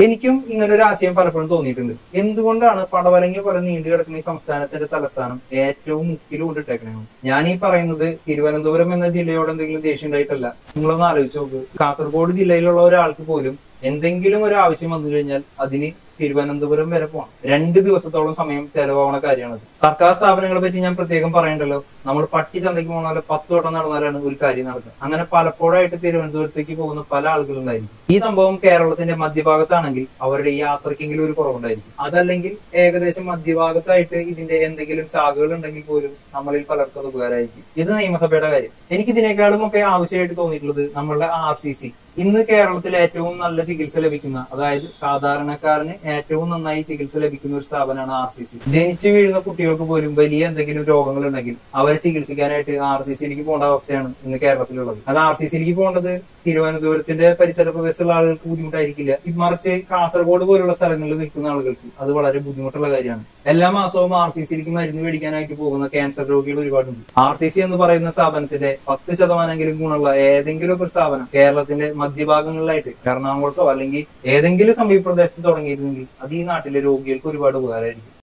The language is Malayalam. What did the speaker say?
എനിക്കും ഇങ്ങനെ ഒരു ആശയം പലപ്പോഴും തോന്നിയിട്ടുണ്ട് എന്തുകൊണ്ടാണ് പടവലങ്ങി പോലെ നീണ്ടു കിടക്കുന്ന ഈ സംസ്ഥാനത്തിന്റെ തലസ്ഥാനം ഏറ്റവും മുക്കിൽ കൊണ്ടിട്ടേക്കണേ ഞാൻ ഈ പറയുന്നത് തിരുവനന്തപുരം എന്ന ജില്ലയോട് എന്തെങ്കിലും ദേഷ്യം ഉണ്ടായിട്ടല്ല നിങ്ങളൊന്ന് ആലോചിച്ച് നോക്ക് കാസർഗോഡ് ജില്ലയിലുള്ള ഒരാൾക്ക് പോലും എന്തെങ്കിലും ഒരു ആവശ്യം വന്നു കഴിഞ്ഞാൽ അതിന് തിരുവനന്തപുരം വരെ പോകണം രണ്ട് ദിവസത്തോളം സമയം ചെലവാകുന്ന കാര്യമാണത് സർക്കാർ സ്ഥാപനങ്ങളെ പറ്റി ഞാൻ പ്രത്യേകം പറയണ്ടല്ലോ നമ്മൾ പട്ടി ചന്തയ്ക്ക് പോകുന്ന പോലെ പത്ത് വട്ടം നടന്നാലാണ് ഒരു കാര്യം നടക്കുക അങ്ങനെ പലപ്പോഴായിട്ട് തിരുവനന്തപുരത്തേക്ക് പോകുന്ന പല ആളുകളുണ്ടായിരിക്കും ഈ സംഭവം കേരളത്തിന്റെ മധ്യഭാഗത്താണെങ്കിൽ അവരുടെ ഈ യാത്രക്കെങ്കിലും ഒരു കുറവുണ്ടായിരിക്കും അതല്ലെങ്കിൽ ഏകദേശം മധ്യഭാഗത്തായിട്ട് ഇതിന്റെ എന്തെങ്കിലും ശാഖകൾ ഉണ്ടെങ്കിൽ പോലും നമ്മളിൽ പലർക്കും അത് ഉപകാരമായിരിക്കും ഇത് നിയമസഭയുടെ കാര്യം എനിക്ക് ഇതിനേക്കാളും ഒക്കെ ആവശ്യമായിട്ട് തോന്നിയിട്ടുള്ളത് നമ്മളുടെ ആർ സി സി ഇന്ന് കേരളത്തിൽ ഏറ്റവും നല്ല ചികിത്സ ലഭിക്കുന്ന അതായത് സാധാരണക്കാരന് ഏറ്റവും നന്നായി ചികിത്സ ലഭിക്കുന്ന ഒരു സ്ഥാപനമാണ് ആർ സി സി ജനിച്ചു വീഴുന്ന കുട്ടികൾക്ക് പോലും വലിയ എന്തെങ്കിലും രോഗങ്ങൾ ഉണ്ടെങ്കിൽ അവരെ ചികിത്സിക്കാനായിട്ട് ആർ സി സിയിലേക്ക് പോകേണ്ട അവസ്ഥയാണ് ഇന്ന് കേരളത്തിലുള്ളത് അത് ആർ സി സിയിലേക്ക് പോകേണ്ടത് തിരുവനന്തപുരത്തിന്റെ പരിസര പ്രദേശത്തുള്ള ആളുകൾക്ക് ബുദ്ധിമുട്ടായിരിക്കില്ല മറിച്ച് കാസർഗോഡ് പോലുള്ള സ്ഥലങ്ങളിൽ നിൽക്കുന്ന ആളുകൾക്ക് അത് വളരെ ബുദ്ധിമുട്ടുള്ള കാര്യമാണ് എല്ലാ മാസവും ആർ സി സിയിലേക്ക് മരുന്ന് മേടിക്കാനായിട്ട് പോകുന്ന ക്യാൻസർ രോഗികൾ ഒരുപാടുണ്ട് ആർ സി സി എന്ന് പറയുന്ന സ്ഥാപനത്തിന്റെ പത്ത് ശതമാനമെങ്കിലും ഗുണമുള്ള ഏതെങ്കിലും ഒരു സ്ഥാപനം കേരളത്തിന്റെ മധ്യഭാഗങ്ങളിലായിട്ട് എറണാകുളത്തോ അല്ലെങ്കിൽ ഏതെങ്കിലും സമീപ പ്രദേശത്ത് തുടങ്ങിയിരുന്നെങ്കിൽ അത് ഈ നാട്ടിലെ രോഗികൾക്ക് ഒരുപാട് ഉപകാരമായിരിക്കും